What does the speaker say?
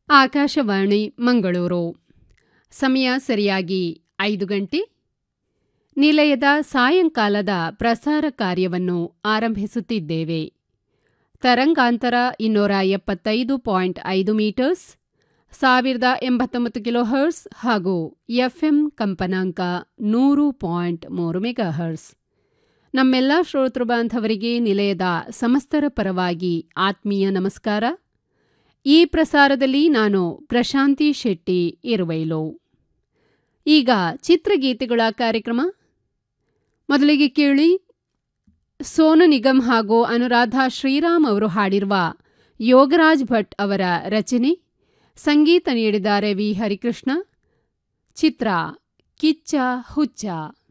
ಆಕಾಶವಾಣಿ ಮಂಗಳೂರು ಸಮಯ ಸರಿಯಾಗಿ ಐದು ಗಂಟೆ ನಿಲಯದ ಸಾಯಂಕಾಲದ ಪ್ರಸಾರ ಕಾರ್ಯವನ್ನು ಆರಂಭಿಸುತ್ತಿದ್ದೇವೆ ತರಂಗಾಂತರ ಇನ್ನೂರ ಎಪ್ಪತ್ತೈದು ಪಾಯಿಂಟ್ ಐದು ಮೀಟರ್ಸ್ ಸಾವಿರದ ಎಂಬತ್ತೊಂಬತ್ತು ಕಿಲೋಹರ್ಸ್ ಹಾಗೂ ಎಫ್ಎಂ ಕಂಪನಾಂಕ ನೂರು ಪಾಯಿಂಟ್ ಮೂರು ಮೆಗಾಹರ್ಸ್ ನಮ್ಮೆಲ್ಲ ಶ್ರೋತೃ ಬಾಂಧವರಿಗೆ ನಿಲಯದ ಸಮಸ್ತರ ಪರವಾಗಿ ಆತ್ಮೀಯ ನಮಸ್ಕಾರ ಈ ಪ್ರಸಾರದಲ್ಲಿ ನಾನು ಪ್ರಶಾಂತಿ ಶೆಟ್ಟಿ ಇರುವೈಲು ಈಗ ಚಿತ್ರಗೀತೆಗಳ ಕಾರ್ಯಕ್ರಮ ಮೊದಲಿಗೆ ಕೇಳಿ ಸೋನು ನಿಗಮ್ ಹಾಗೂ ಅನುರಾಧ ಶ್ರೀರಾಮ್ ಅವರು ಹಾಡಿರುವ ಯೋಗರಾಜ್ ಭಟ್ ಅವರ ರಚನೆ ಸಂಗೀತ ನೀಡಿದ್ದಾರೆ ವಿ ಹರಿಕೃಷ್ಣ ಚಿತ್ರ ಕಿಚ್ಚ ಹುಚ್ಚ